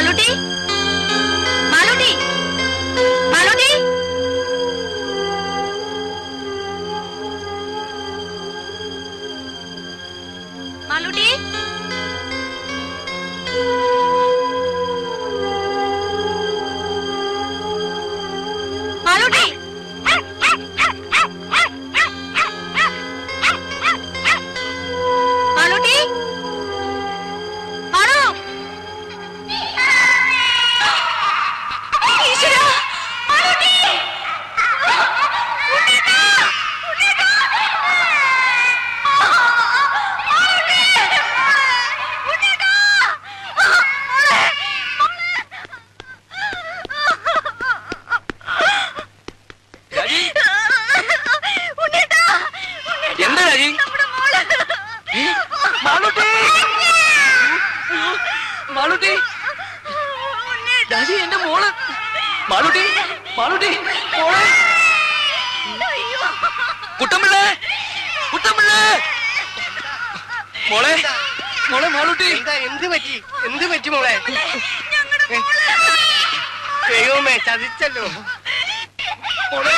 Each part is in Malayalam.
മാളൂട്ടി മാളൂട്ടി മാളൂട്ടി മാളൂട്ടി മാളൂട്ടി മാളൂട്ടി മാളു ഈശ്വരാ മാളൂട്ടി ഉണ്ണീട്ടാ ഉണ്ണീട്ടാ മാളൂട്ടി ഉണ്ണീട്ടാ മോളെ രാജി ഉണ്ണീട്ടാ എന്താ രാജി നമ്മുടെ മോള് ഏ? മാളൂട്ടി മാളൂട്ടി രാജി എന്റെ മോള് മാളൂട്ടി മാളൂട്ടി മോളെ അയ്യോ കുട്ടമ്പിള്ളേ കുട്ടമ്പിള്ളേ മോളെ മോളെ മാളൂട്ടി എന്താ എന്ത് പറ്റി എന്ത് പറ്റി മോളെ ഞങ്ങളുടെ മോള് ദൈവമേ ചതിച്ചല്ലോ മോളെ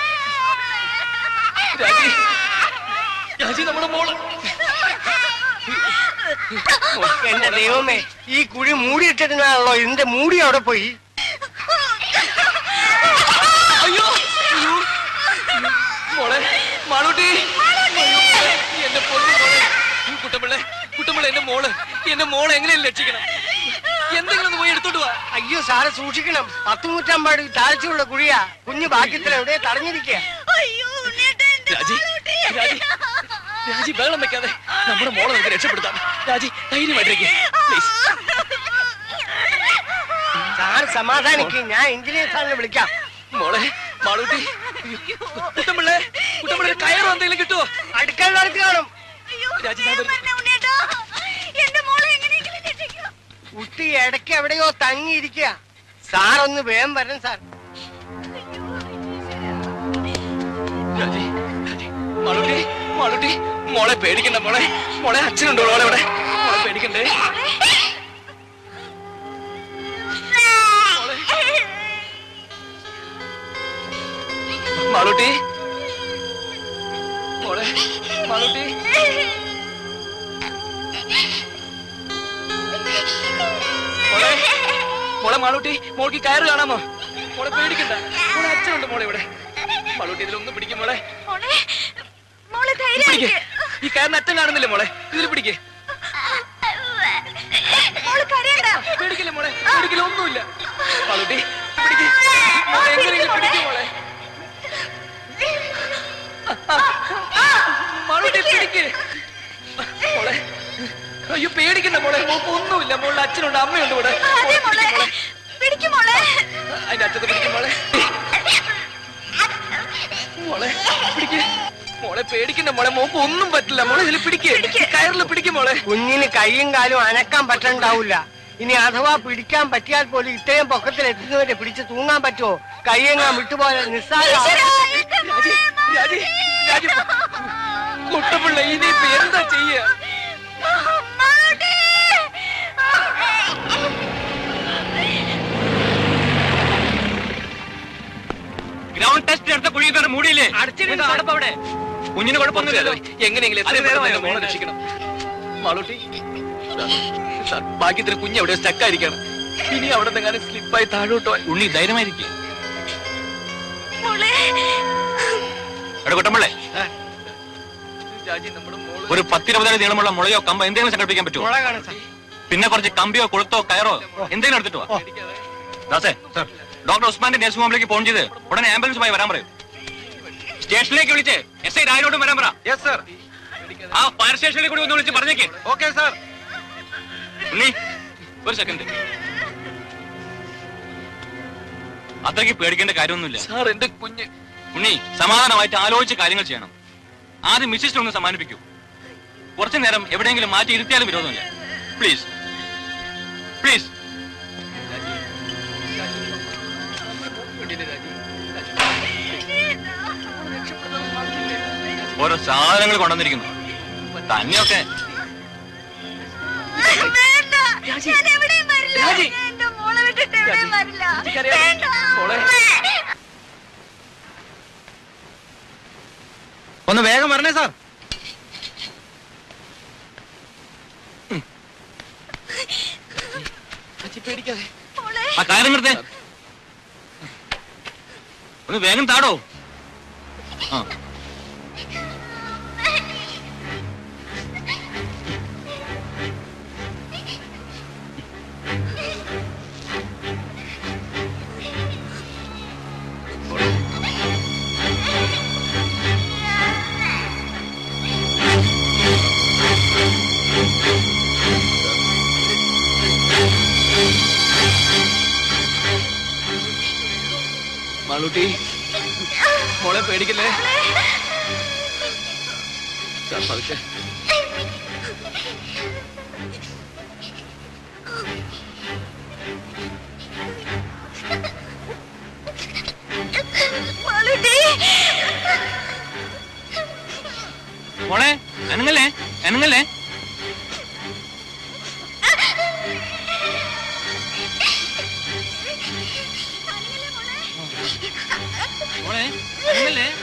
രാജി രാജി നമ്മുടെ മോള് എന്റെ ദൈവമേ ഈ കുഴി മൂടിയിട്ടിരുന്നാണല്ലോ ഇതിന്റെ മൂടി അവിടെ പോയി അയ്യോ അയ്യോ. മോളെ മാളൂട്ടി അയ്യോ, മോളെ, എന്റെ പൊന്നു മോളെ ഈ കുട്ടമ്പിള്ളെ കുട്ടമ്പിള്ള എന്റെ മോള് എന്റെ മോളെ എങ്ങനെയും രക്ഷിക്കണം എന്തെങ്കിലും ഒന്ന് പോയി എടുത്തോണ്ട് വാ അയ്യോ സാറ് സൂക്ഷിക്കണം പത്ത് നൂറ്റമ്പത് താഴ്ചയുള്ള കുഴിയാ കുഞ്ഞു ഭാഗ്യത്തിൽ എവിടെ തടഞ്ഞിരിക്കുക അയ്യോ ഉണ്ണിയേട്ടാ എന്റെ രാജി മാളൂട്ടി. രാജി രാജി ബഹളം വെക്കാതെ നമ്മുടെ മോളെ നമുക്ക് രക്ഷപ്പെടുത്താം രാജി ധൈര്യമായിട്ടിരിക്കെ പ്ലീസ് സാർ സമാധാനിക്ക് ഞാൻ എഞ്ചിനീയർ സാറിനെ വിളിക്കാം മോളെ മാളൂട്ടി കുട്ടമ്പിള്ളെ കുട്ടമ്പിള്ളെ കയറോ എന്തെങ്കിലും കിട്ടുമോ അടുക്കള നടത്തി കാണും അയ്യോ, രാജി, ഞാൻ വരുന്നു. വരണേ ഉണ്ണിയേട്ടാ. എന്റെ മോളെ എങ്ങനെയെങ്കിലും രക്ഷിക്കൂ. കുട്ടി ഇടയ്ക്ക് എവിടെയോ തങ്ങിയിരിക്കുക സാറൊന്ന് വേഗം വരണം സാർ രാജി രാജി മാളൂട്ടി മാളൂട്ടി മോളെ പേടിക്കണ്ട മോളെ മോളെ അച്ഛനുണ്ടോ മോളെ ഇവിടെ മോളെ പേടിക്കണ്ടേ മോളെ മാളൂട്ടി മോളെ മാളൂട്ടി മോളെ മോളെ മാളൂട്ടി മോൾക്ക് കയറ് കാണാമോ മോളെ പേടിക്കണ്ട മോളെ അച്ഛനുണ്ട് മോളെ ഇവിടെ മാളൂട്ടി ഇതിലൊന്നും പിടിക്കും മോളെ മോളെ മോളെ പിടിക്ക് ധൈര്യമായിരിക്ക്. ഈ കയറിന് അച്ഛൻ കാണുന്നില്ലേ മോളെ ഇതിൽ പിടിക്ക് മോള് കരയണ്ട പേടിക്കില്ല മോളെ പേടിക്കില്ല ഒന്നുമില്ല മാളൂട്ടി പിടിക്ക് മോളെ എങ്ങനെയെങ്കിലും പിടിക്കും മോളെ മാളൂട്ടി പിടിക്ക് മോളെ അയ്യോ പേടിക്കണ്ട മോളെ മോൾക്ക് ഒന്നുമില്ല മോളുടെ അച്ഛനുണ്ട് അമ്മയുണ്ട് ഇവിടെ അതെ മോളെ മോളെ പിടിക്കും മോളെ അതിന്റെ അച്ഛത്തെ പിടിക്കും മോളെ മോളെ പിടിക്ക് മോളെ പേടിക്കണ്ട മോളെ മോക്ക് ഒന്നും പറ്റില്ല മോളെ ഇതിൽ പിടിക്ക് കയറിൽ പിടിക്കും മോളെ കുഞ്ഞിന് കൈയും കാലും അനക്കാൻ പറ്റണ്ടാവില്ല ഇനി അഥവാ പിടിക്കാൻ പറ്റിയാൽ പോലും ഇത്രയും പൊക്കത്തിൽ എത്തുന്നവരെ പിടിച്ച് തൂങ്ങാൻ പറ്റുമോ കൈയെങ്ങാൻ വിട്ടുപോലെ നിസ്സാര ഈശ്വരാ, എന്റെ രാജി മോളെ, രാജി രാജി കുട്ടപ്പിള്ള ഇനിയിപ്പോ എന്താ ചെയ്യ മാളൂട്ടി. ഗ്രൗണ്ട് ടെസ്റ്റ് എടുത്ത കുഴി കയറി മൂടിയില്ലേ അടച്ചിരുന്ന് കുഴപ്പം അവിടെ കുഞ്ഞിന് കുഴപ്പമൊന്നുമില്ലല്ലോ എങ്ങനെയെങ്കിലും അത് എത്രയും നേരം പെട്ടെന്ന് ആയോ? മോളെ രക്ഷിക്കണം മാളൂട്ടി സാർ, ഭാഗ്യത്തിന് കുഞ്ഞ് അവിടെ സ്റ്റക്കായിരിക്കണം ഇനി അവിടെ നിന്നെങ്ങാനും സ്ലിപ്പായി താഴോട്ടോ ഉണ്ണി ധൈര്യമായിരിക്കും മോളെ എടാ കുട്ടമ്പളെ രാജി നമ്മുടെ മോള് ഒരു പത്തിരുപതടി നീളമുള്ള മുളയോ കമ്പോ എന്തെങ്കിലും സംഘടിപ്പിക്കാൻ പറ്റുമോ മുള കാണാം സാർ പിന്നെ കുറച്ച് കമ്പിയോ കൊളുത്തോ കയറോ എന്തെങ്കിലും എടുത്തിട്ട് വാ ദാസേ ഡോക്ടർ ഉസ്മാന്റെ നഴ്സിംഗ് ഹോമിലേക്ക് ഫോൺ ചെയ്ത് ഉടനെ ആംബുലൻസുമായി വരാൻ പറയൂ സ്റ്റേഷനിലേക്ക് വിളിച്ച് എസ് ഐ രായനോടും വരാൻ പറ യെസ് സർ ആ ഫയർ സ്റ്റേഷനിലേക്ക് കൂടി ഒന്ന് വിളിച്ച് പറഞ്ഞേക്ക് ഓക്കെ സർ ഉണ്ണി ഒരു സെക്കൻഡ് അത്രയ്ക്ക് പേടിക്കേണ്ട കാര്യമൊന്നുമില്ല സാർ എന്റെ കുഞ്ഞ് ഉണ്ണി സമാധാനമായിട്ട് ആലോചിച്ച് കാര്യങ്ങൾ ചെയ്യണം ആദ്യം മിസ്സിസ്റ്റ് ഒന്ന് സമ്മാനിപ്പിക്കൂ കുറച്ചു നേരം എവിടെയെങ്കിലും മാറ്റി ഇരുത്തിയാലും വിരോധമില്ല പ്ലീസ് പ്ലീസ് ഓരോ സാധനങ്ങൾ കൊണ്ടുവന്നിരിക്കുന്നു തന്നെയൊക്കെ വേണ്ട ഞാൻ എവിടെയും വരില്ല രാജി. എന്റെ മോളെ എനിക്കറിയാം മോളെ ഒന്ന് വേഗം വരണേ സാർ അച്ഛി പേടിക്കാതെ മോളെ ആ കയറും നിർത്തേ ഒന്ന് വേഗം താടോ ആ മാളൂട്ടി മോളെ പേടിക്കല്ലേ സാർ പതുക്കെ മാളൂട്ടി മോളെ അനങ്ങല്ലേ അനങ്ങല്ലേ മോളെ അനങ്ങല്ലേ